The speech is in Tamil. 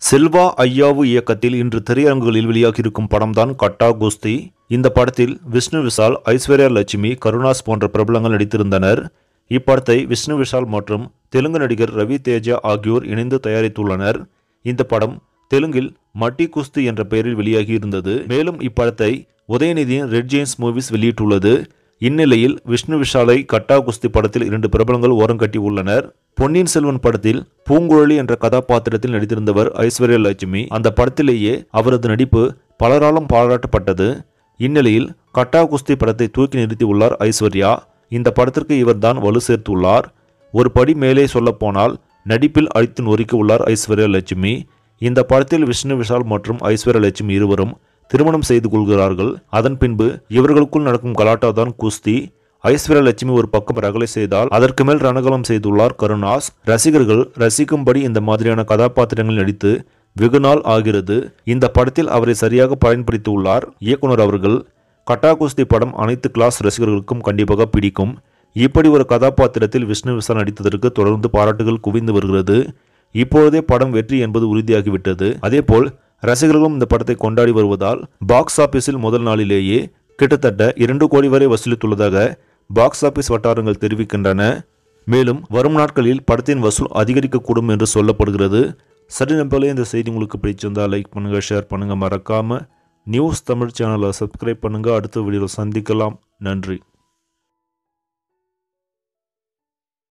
செல்வா ஐயாவு இயக்கத்தில் இன்று திரையரங்குகளில் வெளியாகியிருக்கும் படம்தான் கட்டா குஸ்தி இந்த படத்தில் விஷ்ணு விஷால் ஐஸ்வர்யா லட்சுமி கருணாஸ் போன்ற பிரபலங்கள் நடித்திருந்தனர் இப்படத்தை விஷ்ணு விஷால் மற்றும் தெலுங்கு நடிகர் ரவி தேஜா ஆகியோர் இணைந்து தயாரித்துள்ளனர் இந்த படம் தெலுங்கில் மட்டி குஸ்தி என்ற பெயரில் வெளியாகி இருந்தது மேலும் இப்படத்தை உதயநிதியின் ரெட் ஜெயின்ஸ் மூவிஸ் வெளியிட்டுள்ளது இந்நிலையில் விஷ்ணு விஷாலை கட்டா குஸ்தி படத்தில் இரண்டு பிரபலங்கள் ஓரங்கட்டி உள்ளனர் பொன்னியின் செல்வன் படத்தில் பூங்குழலி என்ற கதாபாத்திரத்தில் நடித்திருந்தவர் ஐஸ்வர்யா லட்சுமி அந்த படத்திலேயே அவரது நடிப்பு பலராலும் பாராட்டப்பட்டது இந்நிலையில் கட்டா குஸ்தி படத்தை தூக்கி நிறுத்தியுள்ளார் ஐஸ்வர்யா இந்த படத்திற்கு இவர்தான் வலு சேர்த்துள்ளார் ஒரு படி மேலே சொல்லப்போனால் நடிப்பில் அழித்து நொறுக்கி உள்ளார் ஐஸ்வர்யா லட்சுமி இந்த படத்தில் விஷ்ணு விஷால் மற்றும் ஐஸ்வர்யா லட்சுமி இருவரும் திருமணம் செய்து கொள்கிறார்கள் அதன் பின்பு இவர்களுக்குள் நடக்கும் கலாட்டா தான் குஸ்தி ஐஸ்வர்யா லட்சுமி ஒரு பக்கம் ரகலை செய்தால் அதற்கு மேல் ரணகலம் செய்துள்ளார் கருணாஸ் ரசிகர்கள் ரசிக்கும்படி இந்த மாதிரியான கதாபாத்திரங்கள் நடித்து வெகு நாள் ஆகிறது இந்த படத்தில் அவரை சரியாக பயன்படுத்தி உள்ளார் இயக்குனர் அவர்கள் கட்டா குஸ்தி படம் அனைத்து கிளாஸ் ரசிகர்களுக்கும் கண்டிப்பாக பிடிக்கும் இப்படி ஒரு கதாபாத்திரத்தில் விஷ்ணு விஷால் நடித்ததற்கு தொடர்ந்து பாராட்டுகள் குவிந்து வருகிறது இப்பொழுதே படம் வெற்றி என்பது உறுதியாகிவிட்டது அதேபோல் ரசிகர்களும் இந்த படத்தை கொண்டாடி வருவதால் பாக்ஸ் ஆபீஸில் முதல் நாளிலேயே கிட்டத்தட்ட இரண்டு கோடி வரை வசூலித்துள்ளதாக பாக்ஸ் ஆபீஸ் வட்டாரங்கள் தெரிவிக்கின்றன மேலும் வரும் நாட்களில் படத்தின் வசூல் அதிகரிக்கக்கூடும் என்று சொல்லப்படுகிறது சரி நம்பளே இந்த செய்தி உங்களுக்கு பிடிச்சிருந்தா லைக் பண்ணுங்க ஷேர் பண்ணுங்க மறக்காம நியூஸ் தமிழ் சேனலை சப்ஸ்கிரைப் பண்ணுங்க அடுத்த வீடியோவில் சந்திக்கலாம் நன்றி